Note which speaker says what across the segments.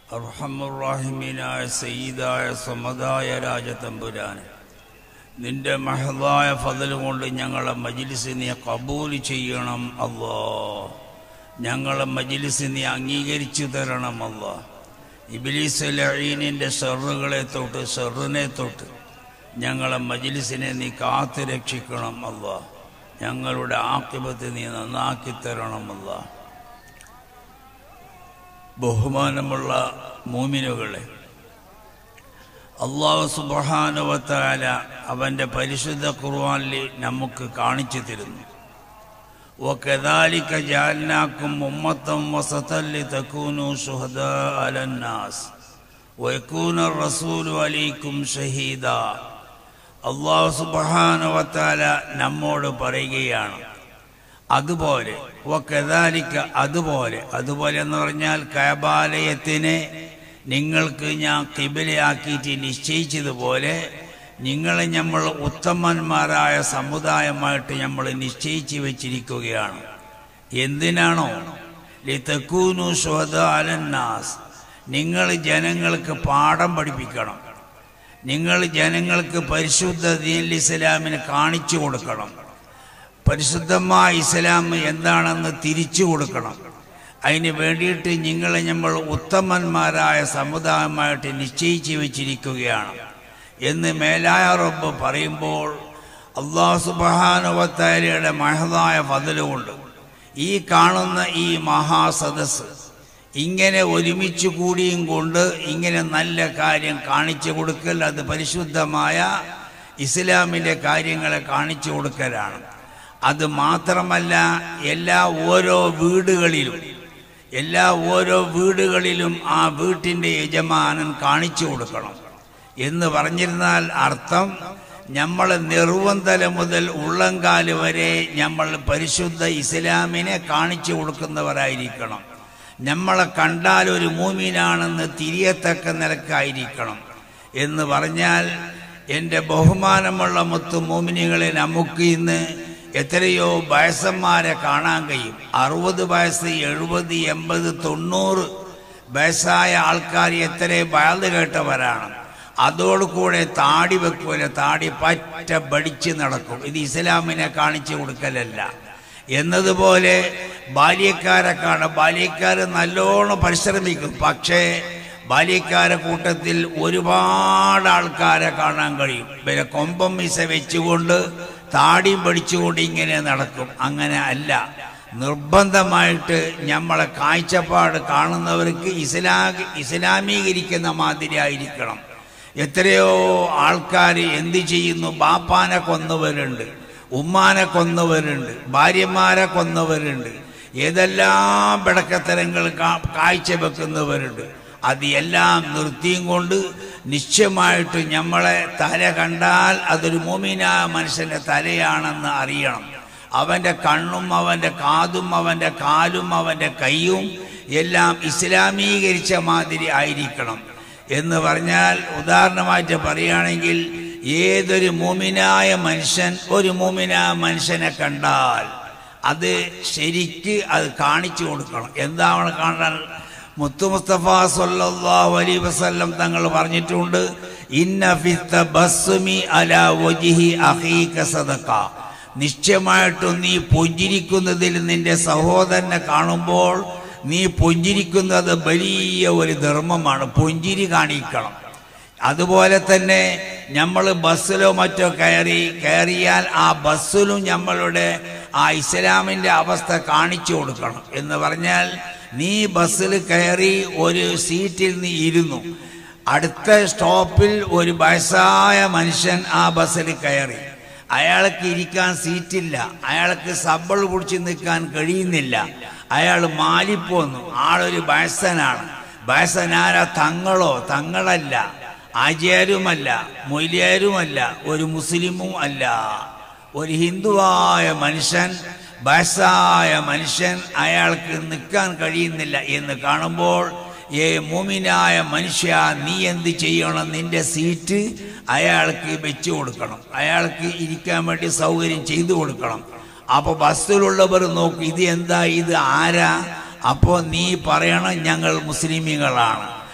Speaker 1: അർഹമുറാഹിമീനായ സയ്യിദായ സമതായ രാജതമ്പുരാന് നിന്റെ മഹദായ ഫതൽ കൊണ്ട് ഞങ്ങളെ മജിലിസിനെ കബൂൽ ചെയ്യണം അല്ലോ ഞങ്ങളെ മജിലിസിനെ അംഗീകരിച്ചു തരണം അല്ലോ ഇബിലീസ് ലഴീനിൻ്റെ ഷെറുകളെ തൊട്ട് ഷെറിനെ തൊട്ട് ഞങ്ങളെ മജിലിസിനെ നീ കാത്തു രക്ഷിക്കണം അല്ലോ ഞങ്ങളുടെ ആക്കിപത്ത് നീ നന്നാക്കി തരണം അല്ലോ ബഹുമാനമുള്ള മൂമിനുകളെ അള്ളാഹു സുബഹാനുവത്താല അവൻ്റെ പരിശുദ്ധ ഖുർആനിൽ നമുക്ക് കാണിച്ചു തരുന്നു وكذلك جعلناكم أمة وسطا لتكونوا شهداء على الناس ويكون الرسول عليكم شهيدا അള്ളാഹു സുബഹാനുവത്താല നമ്മോട് പറയുകയാണ് അതുപോലെ കഥാലിക്ക അതുപോലെ അതുപോലെ എന്ന് പറഞ്ഞാൽ കയബാലയത്തിനെ നിങ്ങൾക്ക് ഞാൻ കിബിലയാക്കിയിട്ട് നിശ്ചയിച്ചതുപോലെ നിങ്ങളെ നമ്മൾ ഉത്തമന്മാരായ സമുദായമായിട്ട് നമ്മൾ നിശ്ചയിച്ചു വെച്ചിരിക്കുകയാണ് എന്തിനാണോ ലിതക്കൂനു ഷോദ അലന്നാസ് നിങ്ങൾ ജനങ്ങൾക്ക് പാഠം പഠിപ്പിക്കണം നിങ്ങൾ ജനങ്ങൾക്ക് പരിശുദ്ധ ദീൻ ഇസ്ലാമിന് കാണിച്ചു കൊടുക്കണം പരിശുദ്ധമായ ഇസ്ലാം എന്താണെന്ന് തിരിച്ചു കൊടുക്കണം അതിന് വേണ്ടിയിട്ട് നിങ്ങളെ നമ്മൾ ഉത്തമന്മാരായ സമുദായമായിട്ട് നിശ്ചയിച്ചു വെച്ചിരിക്കുകയാണ് എന്ന് മേലായ റബ്ബ് പറയുമ്പോൾ അള്ളാഹു സുബാനുവത്താരയുടെ മഹതായ ഫതലുകൊണ്ട് ഈ കാണുന്ന ഈ മഹാസദസ് ഇങ്ങനെ ഒരുമിച്ച് കൂടിയും കൊണ്ട് ഇങ്ങനെ നല്ല കാര്യം കാണിച്ചു കൊടുക്കൽ അത് പരിശുദ്ധമായ ഇസ്ലാമിൻ്റെ കാര്യങ്ങളെ കാണിച്ചു കൊടുക്കലാണ് അത് മാത്രമല്ല എല്ലാ ഓരോ വീടുകളിലും എല്ലാ ഓരോ വീടുകളിലും ആ വീട്ടിൻ്റെ യജമാനൻ കാണിച്ചു കൊടുക്കണം എന്ന് പറഞ്ഞിരുന്നാൽ അർത്ഥം നമ്മൾ നെറുവന്തല മുതൽ ഉള്ളങ്കാല് വരെ നമ്മൾ പരിശുദ്ധ ഇസ്ലാമിനെ കാണിച്ചു കൊടുക്കുന്നവരായിരിക്കണം നമ്മളെ കണ്ടാൽ ഒരു മൂമീനാണെന്ന് തിരിയത്തക്ക നിലക്കായിരിക്കണം എന്ന് പറഞ്ഞാൽ എൻ്റെ ബഹുമാനമുള്ള മുത്തു മൂമിനികളെ നമുക്ക് ഇന്ന് എത്രയോ വയസ്സന്മാരെ കാണാൻ കഴിയും അറുപത് വയസ്സ് എഴുപത് എൺപത് തൊണ്ണൂറ് വയസ്സായ ആൾക്കാർ എത്ര വയല് കേട്ടവരാണ് അതോടുകൂടെ താടി വെക്കൂല താടി പറ്റ ബടിച്ച് നടക്കും ഇത് ഇസ്ലാമിനെ കാണിച്ചു കൊടുക്കലല്ല എന്നതുപോലെ ബാല്യക്കാരെ കാണാം ബാല്യക്കാർ നല്ലോണം പരിശ്രമിക്കും പക്ഷേ ബാല്യക്കാരെ കൂട്ടത്തിൽ ഒരുപാട് ആൾക്കാരെ കാണാൻ കഴിയും പിന്നെ കൊമ്പം മിസ വെച്ചുകൊണ്ട് താടിയും പഠിച്ചുകൊണ്ട് ഇങ്ങനെ നടക്കും അങ്ങനെ അല്ല നിർബന്ധമായിട്ട് നമ്മളെ കാഴ്ചപ്പാട് കാണുന്നവർക്ക് ഇസ്ലാ ഇസ്ലാമീകരിക്കുന്ന മാതിരി ആയിരിക്കണം എത്രയോ ആൾക്കാർ എന്ത് ചെയ്യുന്നു ബാപ്പാനെ കൊന്നവരുണ്ട് ഉമ്മാനെ കൊന്നവരുണ്ട് ഭാര്യമാരെ കൊന്നവരുണ്ട് ഏതെല്ലാം പിടക്കത്തരങ്ങൾ കാഴ്ച വെക്കുന്നവരുണ്ട് അത് എല്ലാം നിർത്തിയും കൊണ്ട് നിശ്ചയമായിട്ട് നമ്മളെ തല കണ്ടാൽ അതൊരു മോമിന മനുഷ്യന്റെ തലയാണെന്ന് അറിയണം അവന്റെ കണ്ണും അവന്റെ കാതും അവന്റെ കാലും അവന്റെ കൈയും എല്ലാം ഇസ്ലാമീകരിച്ച മാതിരി ആയിരിക്കണം എന്ന് പറഞ്ഞാൽ ഉദാഹരണമായിട്ട് പറയുകയാണെങ്കിൽ ഏതൊരു മൂമിനായ മനുഷ്യൻ ഒരു മൂമിനായ മനുഷ്യനെ കണ്ടാൽ അത് ശരിക്ക് അത് കാണിച്ചു കൊടുക്കണം എന്താണ് കാണാൻ മുത്തു മുസ്തഫ സല്ലല്ലാഹു അലൈഹി വസല്ലം തങ്ങൾ പറഞ്ഞിട്ടുണ്ട് ഇന്ന ഫിത്ത ബസ്മി അലാ വജിഹി അഖീക സദഖ നിശ്ചയമായിട്ടും നീ പുഞ്ചിരിക്കുന്നതിൽ നിന്റെ സഹോദരനെ കാണുമ്പോൾ നീ പുഞ്ചിരിക്കുന്നത് വലിയ ഒരു ധർമ്മമാണ് പുഞ്ചിരി കാണിക്കണം അതുപോലെ തന്നെ നമ്മൾ ബസ്സിലോ മറ്റോ കയറി കയറിയാൽ ആ ബസ്സിലും നമ്മളുടെ ആ ഇസ്ലാമിൻ്റെ അവസ്ഥ കാണിച്ചു കൊടുക്കണം എന്ന് പറഞ്ഞാൽ നീ ബസ്സിൽ കയറി ഒരു സീറ്റിൽ നീ ഇരുന്നു അടുത്ത സ്റ്റോപ്പിൽ ഒരു വയസ്സായ മനുഷ്യൻ ആ ബസ്സിൽ കയറി അയാൾക്ക് ഇരിക്കാൻ സീറ്റില്ല അയാൾക്ക് സബിൾ പിടിച്ച് നിൽക്കാൻ കഴിയുന്നില്ല അയാൾ മാലിപ്പോന്നു ആളൊരു വയസ്സനാണ് വയസ്സനാര തങ്ങളോ തങ്ങളല്ല ആചാര്യരുമല്ല മൊയ്ലിയാരുമല്ല ഒരു മുസ്ലിമും അല്ല ഒരു ഹിന്ദുവായ മനുഷ്യൻ വയസ്സായ മനുഷ്യൻ അയാൾക്ക് നിൽക്കാൻ കഴിയുന്നില്ല എന്ന് കാണുമ്പോൾ ഏ മോമിനായ മനുഷ്യ നീ എന്ത് ചെയ്യണം നിന്റെ സീറ്റ് അയാൾക്ക് വെച്ചു കൊടുക്കണം അയാൾക്ക് ഇരിക്കാൻ വേണ്ടി സൗകര്യം ചെയ്തു കൊടുക്കണം അപ്പൊ ബസ്സിലുള്ളവർ നോക്കും ഇത് എന്താ ഇത് ആരാ അപ്പോ നീ പറയണം ഞങ്ങൾ മുസ്ലിമീങ്ങളാണ്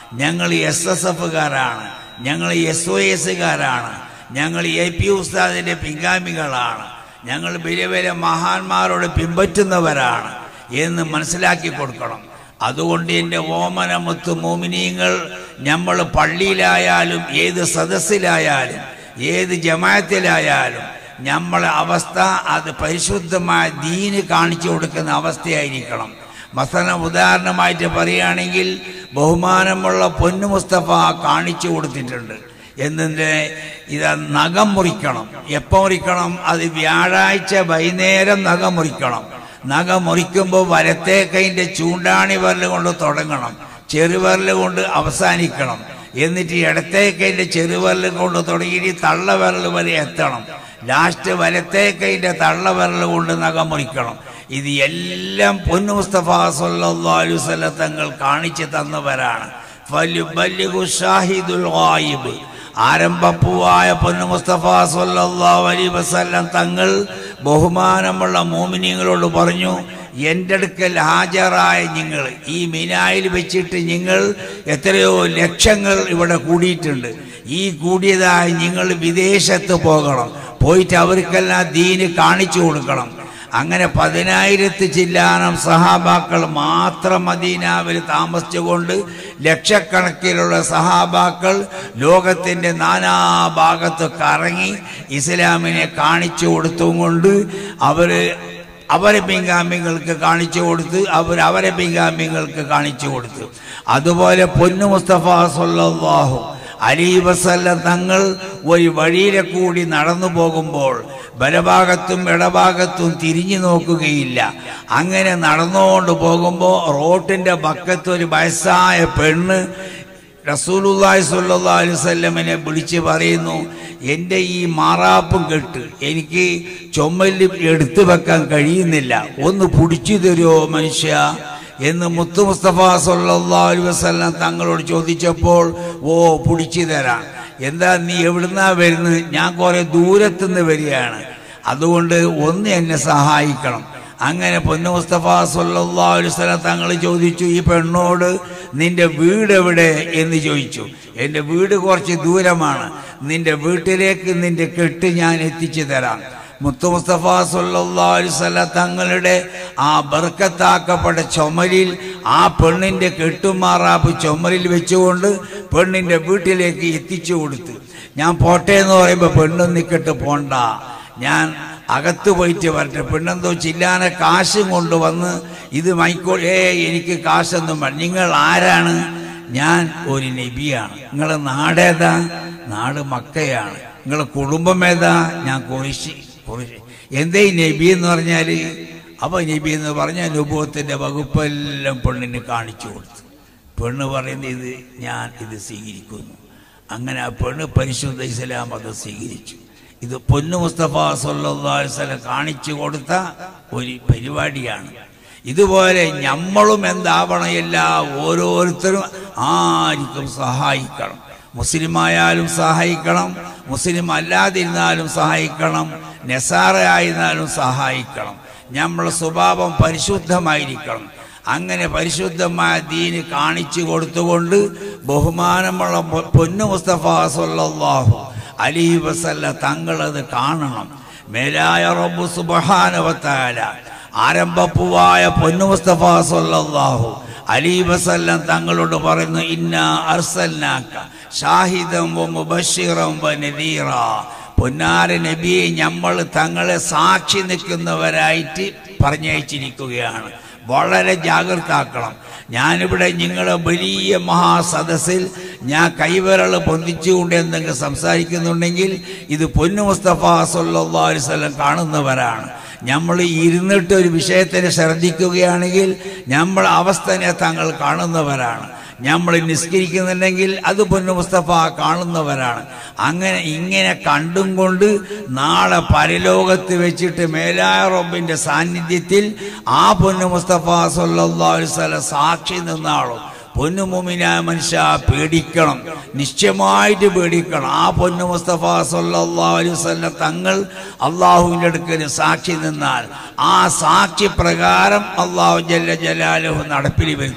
Speaker 1: ഞങ്ങൾ എസ് എസ് എഫുകാരാണ് ഞങ്ങൾ എസ് ഒ എസുകാരാണ് ഞങ്ങൾ എ പി ഉസ്താദിന്റെ പിൻഗാമികളാണ് ഞങ്ങൾ വലിയ വലിയ മഹാന്മാരോട് പിൻപറ്റുന്നവരാണ് എന്ന് മനസ്സിലാക്കി കൊടുക്കണം അതുകൊണ്ട് എൻ്റെ ഓമനമുത്ത് മോമിനിയങ്ങൾ നമ്മൾ പള്ളിയിലായാലും ഏത് സദസ്സിലായാലും ഏത് ജമാഅത്തിലായാലും നമ്മളെ അവസ്ഥ അത് പരിശുദ്ധമായ ദീന് കാണിച്ചു കൊടുക്കുന്ന അവസ്ഥയായിരിക്കണം മസന ഉദാഹരണമായിട്ട് പറയുകയാണെങ്കിൽ ബഹുമാനമുള്ള പൊന്നു മുസ്തഫ കാണിച്ചു കൊടുത്തിട്ടുണ്ട് എന്നതിൻ്റെ ഇത് നഖം മുറിക്കണം എപ്പോൾ മുറിക്കണം അത് വ്യാഴാഴ്ച വൈകുന്നേരം നഖം മുറിക്കണം നഖം മുറിക്കുമ്പോൾ വലത്തെ കൈൻ്റെ ചൂണ്ടാണി വിരൽ കൊണ്ട് തുടങ്ങണം ചെറുവിരൽ കൊണ്ട് അവസാനിക്കണം എന്നിട്ട് ഇടത്തെ കൈൻ്റെ ചെറുവിരൽ കൊണ്ട് തുടങ്ങി തള്ളവിരൽ വരെ എത്തണം ലാസ്റ്റ് വലത്തെ കൈൻ്റെ തള്ളവിരൽ കൊണ്ട് നഖം മുറിക്കണം ഇത് എല്ലാം പൊന്നു മുസ്തഫ സല്ലല്ലാഹു അലൈഹി വസല്ലം തങ്ങൾ കാണിച്ചു തന്നവരാണ് ഫലുബല്ലിഗു ഷാഹിദുൽ ഗായിബ് ആരംഭപ്പൂവായ പൊന്നു മുസ്തഫ സല്ലല്ലാഹു അലൈഹി വസല്ലം തങ്ങൾ ബഹുമാനമുള്ള മോമിനിയങ്ങളോട് പറഞ്ഞു എൻ്റെ അടുക്കൽ ഹാജരായ നിങ്ങൾ ഈ മിനായിൽ വെച്ചിട്ട് നിങ്ങൾ എത്രയോ ലക്ഷങ്ങൾ ഇവിടെ കൂടിയിട്ടുണ്ട് ഈ കൂടിയതായി നിങ്ങൾ വിദേശത്ത് പോകണം പോയിട്ട് അവർക്കെല്ലാം ദീന് കാണിച്ചു കൊടുക്കണം അങ്ങനെ പതിനായിരത്തി ചില്ലാനം സഹാബാക്കൾ മാത്രം മദീനാവിൽ താമസിച്ചുകൊണ്ട് ലക്ഷക്കണക്കിലുള്ള സഹാബാക്കൾ ലോകത്തിൻ്റെ നാനാഭാഗത്ത് കറങ്ങി ഇസ്ലാമിനെ കാണിച്ചു കൊടുത്തും കൊണ്ട് അവർ അവരെ പിൻഗാമികൾക്ക് കാണിച്ചു കൊടുത്ത് അവർ അവരെ പിൻഗാമികൾക്ക് കാണിച്ചു കൊടുത്തു അതുപോലെ പൊന്നു മുസ്തഫ സല്ലല്ലാഹു അലി വസല്ലം തങ്ങൾ ഒരു വഴിയിലെ കൂടി നടന്നു പോകുമ്പോൾ ബലഭാഗത്തും ഇടഭാഗത്തും തിരിഞ്ഞു നോക്കുകയില്ല അങ്ങനെ നടന്നുകൊണ്ട് പോകുമ്പോൾ റോട്ടിന്റെ പക്കത്ത് ഒരു വയസ്സായ പെണ്ണ് റസൂലുല്ലാഹി സ്വല്ലല്ലാഹു അലൈഹി വസല്ലമിനെ വിളിച്ച് പറയുന്നു എൻ്റെ ഈ മാറാപ്പും കെട്ട് എനിക്ക് ചുമലിൽ എടുത്തു വെക്കാൻ കഴിയുന്നില്ല ഒന്ന് പിടിച്ചു തരുമോ മനുഷ്യ എന്ന് മുത്തു മുസ്തഫ സല്ലല്ലാഹു അലൈഹി വസല്ലം തങ്ങളോട് ചോദിച്ചപ്പോൾ ഓ പിടിച്ചു തരാം എന്താ നീ എവിടുന്നാ വരുന്നത് ഞാൻ കുറെ ദൂരത്തുനിന്ന് വരികയാണ് അതുകൊണ്ട് ഒന്ന് എന്നെ സഹായിക്കണം അങ്ങനെ പൊന്നു മുസ്തഫ സല്ലല്ലാഹു അലൈഹി വസല്ലം തങ്ങൾ ചോദിച്ചു ഈ പെണ്ണോട് നിന്റെ വീട് എവിടെ എന്ന് ചോദിച്ചു എൻ്റെ വീട് കുറച്ച് ദൂരമാണ് നിന്റെ വീട്ടിലേക്ക് നിന്റെ കെട്ട് ഞാൻ എത്തിച്ചു തരാം മുത്തു മുസ്തഫ സല്ലല്ലാഹു അലൈഹി വസല്ലം തങ്ങളുടെ ആ ബർക്കത്താക്കപ്പെട്ട ചുമലിൽ ആ പെണ്ണിന്റെ കെട്ടുമാറാപ്പ് ചുമലിൽ വെച്ചുകൊണ്ട് പെണ്ണിന്റെ വീട്ടിലേക്ക് എത്തിച്ചു കൊടുത്തു ഞാൻ പോട്ടെ എന്ന് പറയുമ്പോൾ പെണ്ണും നിക്കട്ട് പോണ്ട ഞാൻ അകത്ത് പോയിട്ട് വരട്ടെ പെണ്ണെന്തോ ചില്ലാനെ കാശും കൊണ്ടുവന്ന് ഇത് മൈക്കോ ഏ എനിക്ക് കാശൊന്നും വേണ്ട നിങ്ങൾ ആരാണ് ഞാൻ ഒരു നബിയാണ് നിങ്ങളെ നാടേതാ നാട് മക്കയാണ് നിങ്ങളെ കുടുംബം ഏതാ ഞാൻ കുറിശി കുറിശി എന്തേ ഈ നബി എന്ന് പറഞ്ഞാൽ അപ്പൊ നബി എന്ന് പറഞ്ഞാൽ നുഭവത്തിന്റെ വകുപ്പെല്ലാം പെണ്ണിന് കാണിച്ചു കൊടുത്തു പെണ്ണ് പറയുന്നത് ഇത് ഞാൻ ഇത് സ്വീകരിക്കുന്നു അങ്ങനെ ആ പെണ്ണ് പരിശുദ്ധ ഇസ്ലാം അത് സ്വീകരിച്ചു ഇത് പൊന്നു മുസ്തഫ സല്ലാസ്ലം കാണിച്ചു കൊടുത്ത ഒരു പരിപാടിയാണ് ഇതുപോലെ നമ്മളും എന്താവണം എല്ലാ ഓരോരുത്തരും ആർക്കും സഹായിക്കണം മുസ്ലിമായാലും സഹായിക്കണം മുസ്ലിം അല്ലാതിരുന്നാലും സഹായിക്കണം നെസാറയായിരുന്നാലും സഹായിക്കണം നമ്മളെ സ്വഭാവം പരിശുദ്ധമായിരിക്കണം അങ്ങനെ പരിശുദ്ധമായ ദീന് കാണിച്ചു കൊടുത്തുകൊണ്ട് ബഹുമാനമുള്ള പൊന്നു മുസ്തഫ സല്ലല്ലാഹു അലി വസല്ല തങ്ങളത് കാണണം മേലായ റബ്ബു സുബഹാനവത്താല ആരംഭപ്പുവായ പൊന്നു മുസ്തഫ സല്ലല്ലാഹു അലി വസല്ലം തങ്ങളോട് പറയുന്നു ഇന്ന അർസൽനാക്ക ഷാഹിദം വ മുബശ്ശിറം വ നദീറ പൊന്നാര നബിയെ നമ്മൾ തങ്ങളെ സാക്ഷി നിൽക്കുന്നവരായിട്ട് പറഞ്ഞയച്ചിരിക്കുകയാണ് വളരെ ജാഗ്രതാക്കണം ഞാനിവിടെ നിങ്ങളെ വലിയ മഹാസദസ്സിൽ ഞാൻ കൈവിരൾ പൊന്തിച്ചുകൊണ്ട് എന്തെങ്കിലും സംസാരിക്കുന്നുണ്ടെങ്കിൽ ഇത് പൊന്നു മുസ്തഫ സല്ലല്ലാഹു അലൈഹി വസല്ലം കാണുന്നവരാണ് നമ്മൾ ഇരുന്നിട്ട് ഒരു വിഷയത്തിനെ ശ്രദ്ധിക്കുകയാണെങ്കിൽ നമ്മൾ അവസ്ഥനെ തങ്ങൾ കാണുന്നവരാണ് നമ്മൾ നിസ്കരിക്കുന്നുണ്ടെങ്കിൽ അത് പൊന്നു മുസ്തഫ കാണുന്നവരാണ് അങ്ങനെ ഇങ്ങനെ കണ്ടും കൊണ്ട് നാളെ പരലോകത്ത് വെച്ചിട്ട് മേലായ റബ്ബിന്റെ സാന്നിധ്യത്തിൽ ആ പൊന്നു മുസ്തഫ സല്ലല്ലാഹു അലൈഹി വസല്ലം സാക്ഷി നിന്നാളും പൊന്നുമുമിനായ മനുഷ്യ പേടിക്കണം നിശ്ചയമായിട്ട് പേടിക്കണം ആ പൊന്നു മുസ്തഫ സല്ലല്ലാഹു അലൈഹി വസല്ലം തങ്ങൾ അള്ളാഹുവിൻ്റെ അടുക്കൽ സാക്ഷി നിന്നാൽ ആ സാക്ഷി പ്രകാരം അള്ളാഹു ജല്ല ജലാലുഹു നടപ്പിൽ വരുത്തും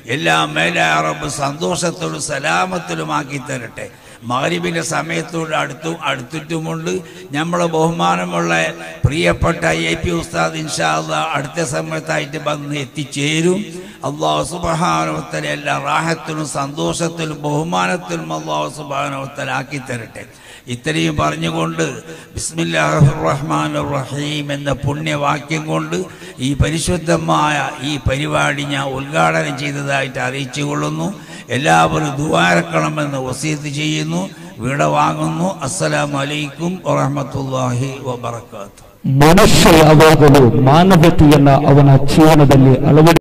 Speaker 1: എല്ലാം മേലായ റബ്ബ് സന്തോഷത്തോടും സലാമത്തിലുമാക്കി തരട്ടെ മകരിബിന്റെ സമയത്തോട് അടുത്തും അടുത്തിട്ടുമുണ്ട് നമ്മളെ ബഹുമാനമുള്ള പ്രിയപ്പെട്ട എ പി ഉസ്താദ് ഇൻഷാല്ല അടുത്ത സമയത്തായിട്ട് വന്ന് എത്തിച്ചേരും അള്ളാഹു സുബാനവത്തല എല്ലാ റാഹത്തിലും സന്തോഷത്തിലും ബഹുമാനത്തിലും അള്ളാഹു സുബാനവത്തല ആക്കി തരട്ടെ ഇത്രയും പറഞ്ഞുകൊണ്ട് ബിസ്മില്ലാഹിർ റഹ്മാൻ റഹീം എന്ന പുണ്യവാക്യം കൊണ്ട് ഈ പരിശുദ്ധമായ ഈ പരിപാടി ഞാൻ ഉദ്ഘാടനം ചെയ്തതായിട്ട് അറിയിച്ചു കൊള്ളുന്നു എല്ലാവരും ദുവാരക്കണമെന്ന് വസീത്ത് ചെയ്യുന്നു വീട വാങ്ങുന്നു അസ്സലാമു അലൈക്കും വറഹമത്തല്ലാഹി വബർക്കാത്തു
Speaker 2: ಮನುಷ್ಯ ಯಾವಾಗಲೂ ಮಾನವತೆಯನ್ನ ಅವನ ಜೀವನದಲ್ಲಿ ಅಳವಡಿಸಿಕೊಳ್ಳಬೇಕು